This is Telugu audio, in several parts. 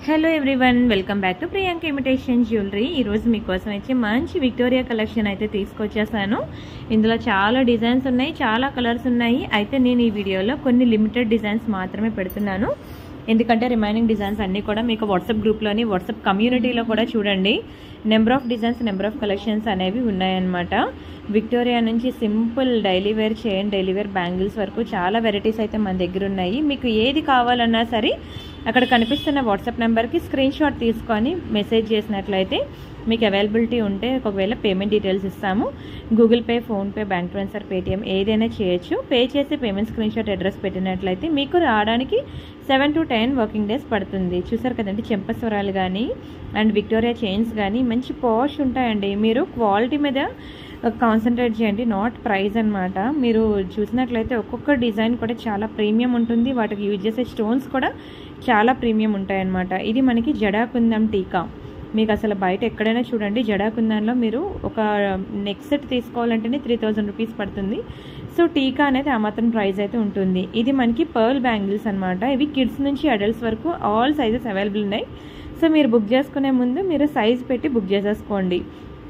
hello everyone welcome back to Priyanka imitation jewellery ఈరోజు మీకోసం వచ్చి మంచి విక్టోరియా కలెక్షన్ అయితే తీసుకొచ్చేసాను ఇందులో చాలా డిజైన్స్ ఉన్నాయి చాలా కలర్స్ ఉన్నాయి అయితే నేను ఈ వీడియోలో కొన్ని లిమిటెడ్ డిజైన్స్ మాత్రమే పెడుతున్నాను ఎందుకంటే రిమైనింగ్ డిజైన్స్ అన్నీ కూడా మీకు వాట్సాప్ గ్రూప్లోని వాట్సాప్ కమ్యూనిటీలో కూడా చూడండి number of designs number of collections అనేవి ఉన్నాయన్నమాట విక్టోరియా నుంచి simple daily wear chain daily wear bangles వరకు చాలా వెరైటీస్ అయితే మన దగ్గర ఉన్నాయి మీకు ఏది కావాలన్నా సరే అక్కడ కనిపిస్తున్న వాట్సాప్ నెంబర్కి స్క్రీన్ షాట్ తీసుకొని మెసేజ్ చేసినట్లయితే మీకు అవైలబిలిటీ ఉంటే ఒకవేళ పేమెంట్ డీటెయిల్స్ ఇస్తాము Google Pay PhonePe bank transfer Paytm ఏదైనా చేయొచ్చు పే చేసి పేమెంట్ స్క్రీన్ షాట్ అడ్రస్ పెట్టినట్లయితే మీకు రావడానికి seven to ten working days పడుతుంది చూసారు కదండి చెంపస్వరాలు కానీ అండ్ విక్టోరియా చైన్స్ కానీ మంచి పాష్ ఉంటాయండి మీరు క్వాలిటీ మీద కాన్సన్ట్రేట్ చేయండి నాట్ ప్రైస్ అనమాట మీరు చూసినట్లయితే ఒక్కొక్క డిజైన్ కూడా చాలా ప్రీమియం ఉంటుంది వాటికి యూజ్ చేసే స్టోన్స్ కూడా చాలా ప్రీమియం ఉంటాయన్నమాట ఇది మనకి జడాకుందం టీకా మీకు అసలు బయట ఎక్కడైనా చూడండి జడాకుందంలో మీరు ఒక నెక్ సెట్ తీసుకోవాలంటేనే త్రీ థౌజండ్ రూపీస్ పడుతుంది సో టీకా అనేది ఆ మాత్రం ప్రైస్ అయితే ఉంటుంది ఇది మనకి పర్ల్ బ్యాంగిల్స్ అనమాట ఇవి కిడ్స్ నుంచి అడల్ట్స్ వరకు ఆల్ సైజెస్ అవైలబుల్ ఉన్నాయి సో మీరు బుక్ చేసుకునే ముందు మీరు సైజ్ పెట్టి బుక్ చేసేసుకోండి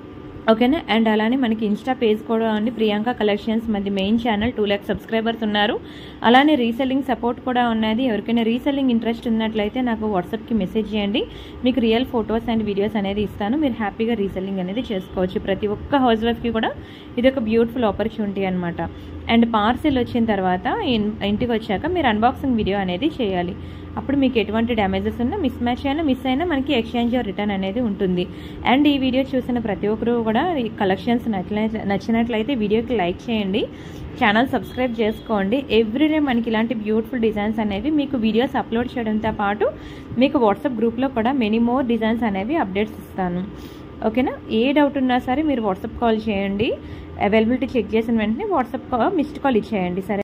ఓకేనా అండ్ అలానే మనకి ఇన్స్టా పేజ్ కూడా ఉంది ప్రియాంక కలెక్షన్స్ మనది main channel two lakh subscribers ఉన్నారు అలానే రీసెల్లింగ్ సపోర్ట్ కూడా ఉన్నది ఎవరికైనా రీసెల్లింగ్ ఇంట్రెస్ట్ ఉన్నట్లయితే నాకు వాట్సాప్కి మెసేజ్ చేయండి మీకు రియల్ ఫొటోస్ అండ్ వీడియోస్ అనేది ఇస్తాను మీరు హ్యాపీగా రీసెల్లింగ్ అనేది చేసుకోవచ్చు ప్రతి ఒక్క హౌస్ వైఫ్కి కూడా ఇది ఒక బ్యూటిఫుల్ ఆపర్చునిటీ అనమాట అండ్ పార్సిల్ వచ్చిన తర్వాత ఇంటికి వచ్చాక మీరు అన్బాక్సింగ్ వీడియో అనేది చేయాలి అప్పుడు మీకు ఎటువంటి డ్యామేజెస్ ఉన్నా మిస్ మ్యాచ్ అయినా మిస్ అయినా మనకి ఎక్స్చేంజ్ రిటర్న్ అనేది ఉంటుంది అండ్ ఈ వీడియో చూసిన ప్రతి ఒక్కరు కూడా ఈ కలెక్షన్స్ నచ్చినట్లయితే నచ్చినట్లయితే వీడియోకి లైక్ చేయండి ఛానల్ సబ్స్క్రైబ్ చేసుకోండి ఎవ్రీడే మనకి ఇలాంటి బ్యూటిఫుల్ డిజైన్స్ అనేవి మీకు వీడియోస్ అప్లోడ్ చేయడంతో పాటు మీకు వాట్సాప్ గ్రూప్లో కూడా మెనీ మోర్ డిజైన్స్ అనేవి అప్డేట్స్ ఇస్తాను ఓకేనా ఏ డౌట్ ఉన్నా సరే మీరు వాట్సాప్ కాల్ చేయండి అవైలబిలిటీ చెక్ చేసిన వెంటనే వాట్సాప్ మిస్డ్ కాల్ ఇచ్చేయండి సరే